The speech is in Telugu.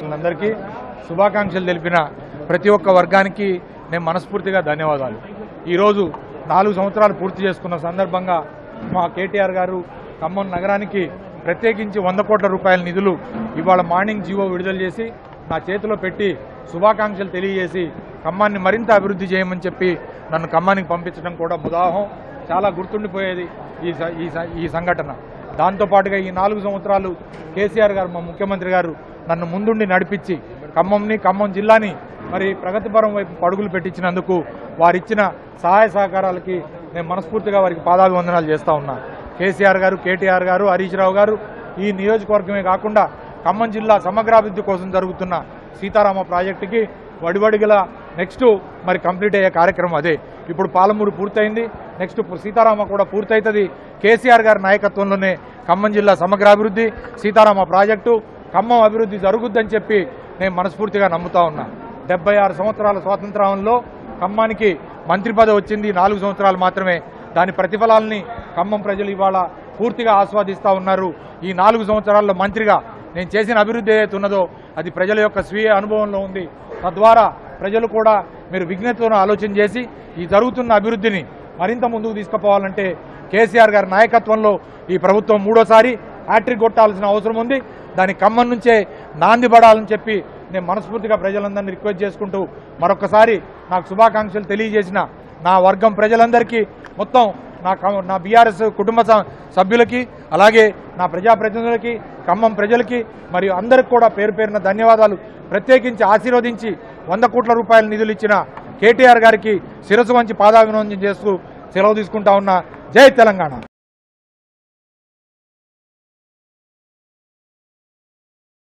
కార్యకర్తలందరికీ శుభాకాంక్షలు తెలిపిన ప్రతి ఒక్క వర్గానికి నేను మనస్ఫూర్తిగా ధన్యవాదాలు ఈరోజు నాలుగు సంవత్సరాలు పూర్తి చేసుకున్న సందర్భంగా మా కేటీఆర్ గారు ఖమ్మం నగరానికి ప్రత్యేకించి వంద కోట్ల రూపాయల నిధులు ఇవాళ మార్నింగ్ జీవో విడుదల చేసి నా చేతిలో పెట్టి శుభాకాంక్షలు తెలియజేసి ఖమ్మాన్ని మరింత అభివృద్ధి చేయమని చెప్పి నన్ను ఖమ్మానికి పంపించడం కూడా ముదాహం చాలా గుర్తుండిపోయేది ఈ స- ఈ స- ఈ సంఘటన దాంతోపాటుగా ఈ నాలుగు సంవత్సరాలు కేసీఆర్ గారు మా ముఖ్యమంత్రి గారు నన్ను ముందుండి నడిపించి ఖమ్మంని ఖమ్మం జిల్లాని మరి ప్రగతిపరం వైపు పడుగులు పెట్టించినందుకు వారిచ్చిన సహాయ సహకారాలకి నేను మనస్ఫూర్తిగా వారికి పాదాభివందనాలు చేస్తా ఉన్నా కేసీఆర్ గారు కేటీఆర్ గారు హరీష్ రావు గారు ఈ నియోజకవర్గమే కాకుండా ఖమ్మం జిల్లా సమగ్రాభివృద్ధి కోసం జరుగుతున్న సీతారామ ప్రాజెక్టుకి వడివడిగల నెక్స్ట్ మరి కంప్లీట్ అయ్యే కార్యక్రమం అదే ఇప్పుడు పాలమూరు పూర్తయింది నెక్స్ట్ సీతారామ కూడా పూర్తవుతుంది కేసీఆర్ గారి నాయకత్వంలోనే ఖమ్మం జిల్లా సమగ్రాభివృద్ధి సీతారామ ప్రాజెక్టు ఖమ్మం అభివృద్ధి జరుగుద్దని చెప్పి నేను మనస్ఫూర్తిగా నమ్ముతా ఉన్నా డెబ్బై ఆరు సంవత్సరాల స్వాతంత్రంలో ఖమ్మానికి మంత్రి పదవి వచ్చింది నాలుగు సంవత్సరాలు మాత్రమే దాని ప్రతిఫలాల్ని ఖమ్మం ప్రజలు ఇవాళ పూర్తిగా ఆస్వాదిస్తూ ఉన్నారు ఈ నాలుగు సంవత్సరాల్లో మంత్రిగా నేను చేసిన అభివృద్ధి ఏదైతే ఉన్నదో అది ప్రజల యొక్క స్వీయ అనుభవంలో ఉంది తద్వారా ప్రజలు కూడా మీరు విజ్ఞతతో ఆలోచన చేసి ఈ జరుగుతున్న అభివృద్ధిని మరింత ముందుకు తీసుకుపోవాలంటే కేసీఆర్ గారి నాయకత్వంలో ఈ ప్రభుత్వం మూడోసారి హ్యాట్రిక్ కొట్టాల్సిన అవసరం ఉంది దాని ఖమ్మం నుంచే నాంది పడాలని చెప్పి నేను మనస్ఫూర్తిగా ప్రజలందరినీ రిక్వెస్ట్ చేసుకుంటూ మరొకసారి నాకు శుభాకాంక్షలు తెలియజేసిన నా వర్గం ప్రజలందరికీ మొత్తం నా కమ- నా బీఆర్ఎస్ కుటుంబ స- సభ్యులకి అలాగే నా ప్రజాప్రతినిధులకి ఖమ్మం ప్రజలకి మరియు అందరికి కూడా పేరు పేరున ధన్యవాదాలు ప్రత్యేకించి ఆశీర్వదించి వంద కోట్ల రూపాయల నిధులు ఇచ్చిన కేటీఆర్ గారికి శిరసు వంచి పాదాభివందనం చేస్తూ సెలవు తీసుకుంటా ఉన్నా జై తెలంగాణ